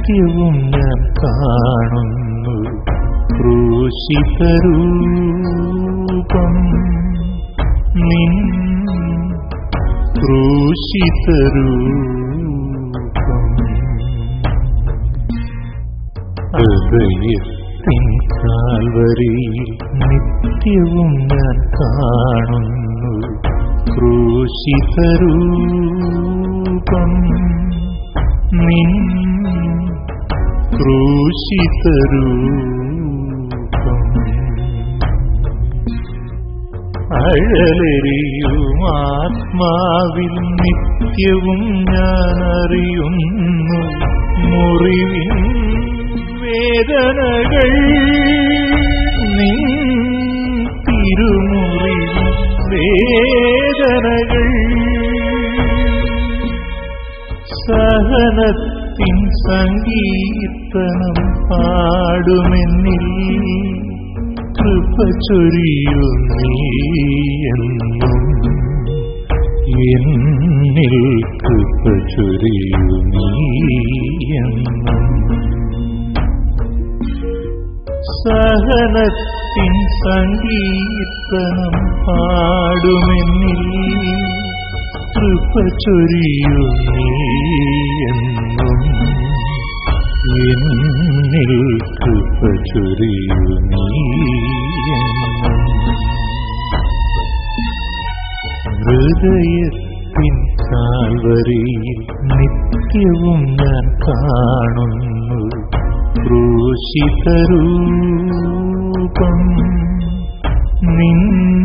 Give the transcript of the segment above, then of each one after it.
നിത്യവും ഞാൻ കാണുന്നു ക്രൂശിതരൂപം നിൻ ക്രൂശിതരൂപം ഹൃദയത്തിൻ കാൽവരിയിൽ നിത്യവും ഞാൻ കാണുന്നു ക്രൂശിതരൂപം നിൻ ക്രൂശിതരൂപം അഴലെറിയും ആത്മാവിൽ നിത്യവും ഞാൻ അറിയുന്നു മുറിവിൻ വേദനകൾ നിൻ തിരുമുറിവിൻ വേദനകൾ സഹനത്തിൻ സങ്കീർത്തനം പാടുമെന്നിൽ കൃപ ചൊരിയു നീയെന്നും എന്നിൽ കൃപ ചൊരിയു നീയെന്നും സഹനത്തിൻ സങ്കീർത്തനം പാടുമെന്നിൽ കൃപ ചൊരിയു നീയെന്നും എന്നിൽ കൃപ ചൊരിയു നീയെന്നും ഹൃദയത്തിൻ കാൽവരിയിൽ നിത്യവും ഞാൻ കാണുന്നു ക്രൂശിതരൂപം നിൻ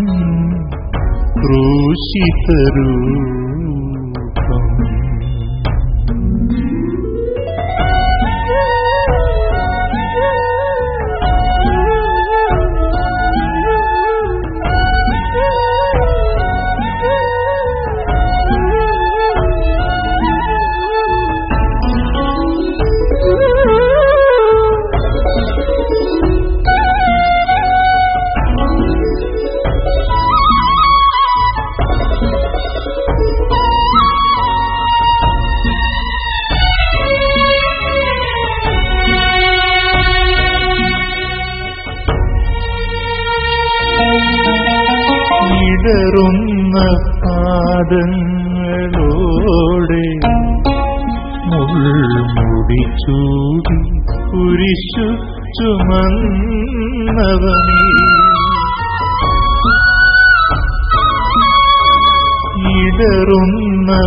ക്രൂശിതരൂപം ഇടറുന്ന പാദങ്ങളോടെ മുൾമുടി ചൂടി കുരിശു ചുമന്നവനേ ഇടറുന്ന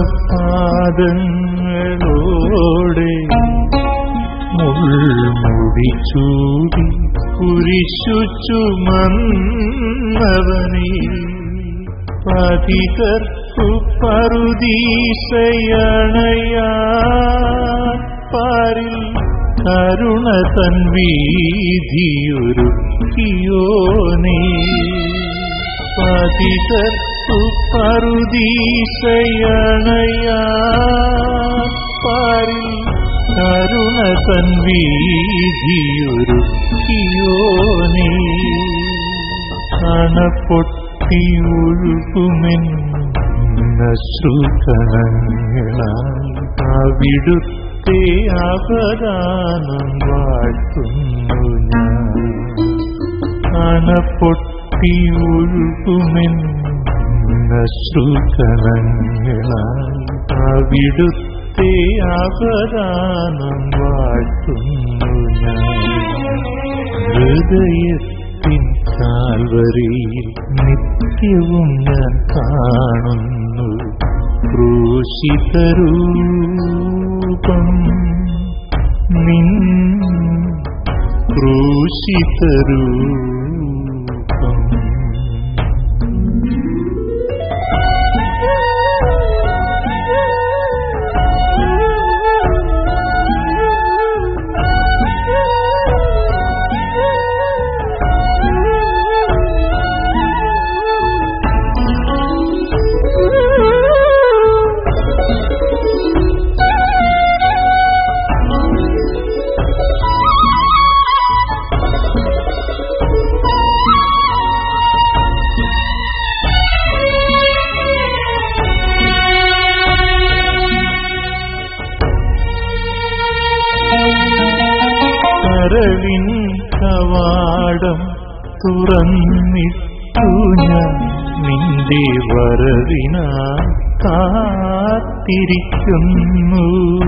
പാദങ്ങളോടെ മുൾമുടി ചൂടി കുരിശു ചുമന്നവനേ പതിതർക്കു പറുദീസയണയാ പാരിൽ കരുണ തൻ വീതിയൊരുക്കിയോനേ പതിതർക്കു പറുദീസയണയാ പാരിൽ കരുണ തൻ വീതിയൊരുക്കിയോനേ കണപ്പൊട്ടിയൊഴുകുമെന്നശ്രുകണങ്ങളാൽ അവിടുത്തെ അപദാനം വാഴ്ത്തുന്നു ഞാൻ കണപ്പൊട്ടിയൊഴുകുമെന്നശ്രുകണങ്ങളാൽ അവിടുത്തെ അപദാനം വാഴ്ത്തുന്നു ഞാൻ ഹൃദയത്തിൻ കാൽവരിയിൽ നിത്യവും ഞാൻ കാണുന്നു ക്രൂശിതരൂപം നിൻ ക്രൂശിതരൂപം Thank you. കരളിൻ കവാടം തുറന്നിട്ടു ഞാൻ നിന്റെ വരവിനാ കാത്തിരിക്കുന്നു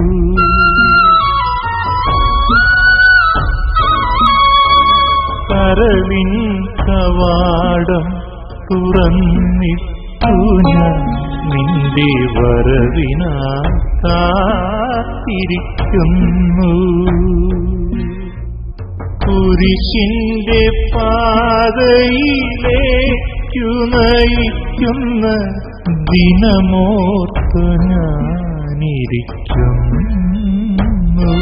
കരളിൻ കവാടം തുറന്നിട്ടു ഞാൻ നിന്റെ വരവിനാ കാത്തിരിക്കുന്നു കുരിശിന്റെ പാതയിലേക്കു നയിക്കുന്ന ദിനമോർത്തു ഞാനിരിക്കുന്നു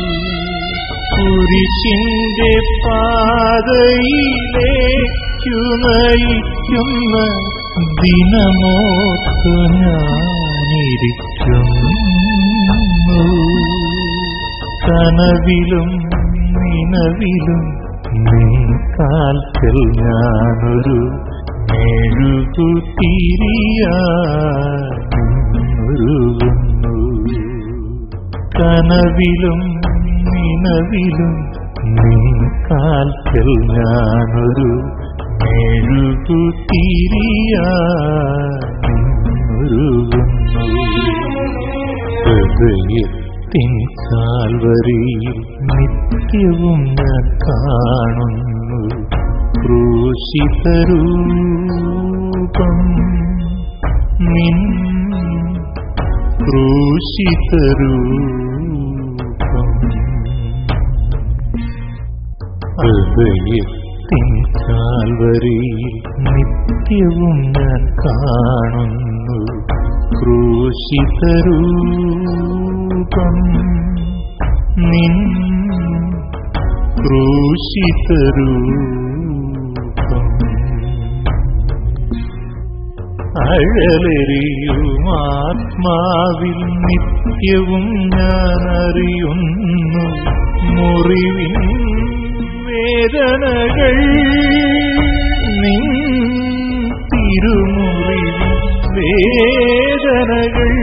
കുരിശിന്റെ പാതയിലേക്കു നയിക്കുന്ന ദിനമോർത്തു ഞാനിരിക്കുന്നു കനവിലും നിലവിലും നീ കാൽക്കൽ ഞാനൊരു മെഴുകുതിരിയാരുകുന്നു കനവിലും നിലവിലും നീ കാൽക്കൽ ഞാനൊരു മെഴുകുതിരിയാരുകുന്നു ഹൃദയത്തിൻ കാൽവരിയിൽ നിത്യവും ഞാൻ കാണുന്നു ക്രൂശിതരൂപം നിൻ ക്രൂശിതരൂപം ഹൃദയത്തിൻ കാൽവരിയിൽ നിത്യവും ഞാൻ കാണുന്നു ക്രൂശിതരൂപം നിൻ ക്രൂശിതരൂപം അഴലെറിയും ആത്മാവിൽ നിത്യവും ഞാൻ അറിയുന്നു മുറിവിൻ വേദനകൾ നിൻ തിരുമുറിവിൻ വേദനകൾ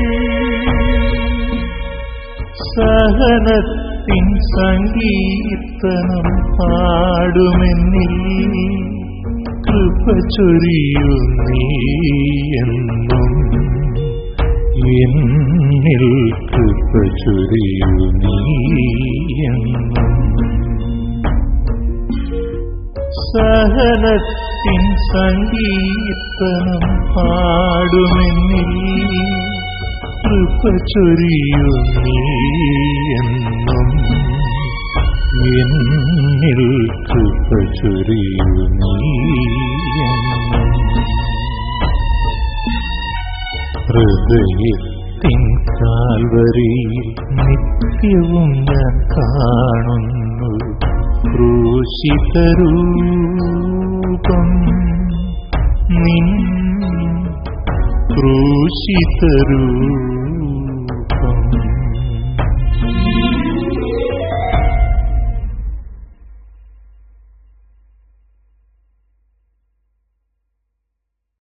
സഹനത്തിൻ സങ്കീർത്തനം പാടുമെന്നിൽ കൃപ ചൊരിയു നീ എന്നും എന്നിൽ കൃപ ചൊരിയു നീ എന്നും സഹനത്തിൻ സങ്കീർത്തനം പാടുമെന്നിൽ കൃപ ചൊരിയു നീ എന്നും എന്നിൽ കൃപ ചൊരിയു നീ എന്നും ഹൃദയത്തിൻ കാൽവരിയിൽ നിത്യവും ഞാൻ കാണുന്നു ക്രൂശിതരൂപം നിൻ ക്രൂശിതരൂപം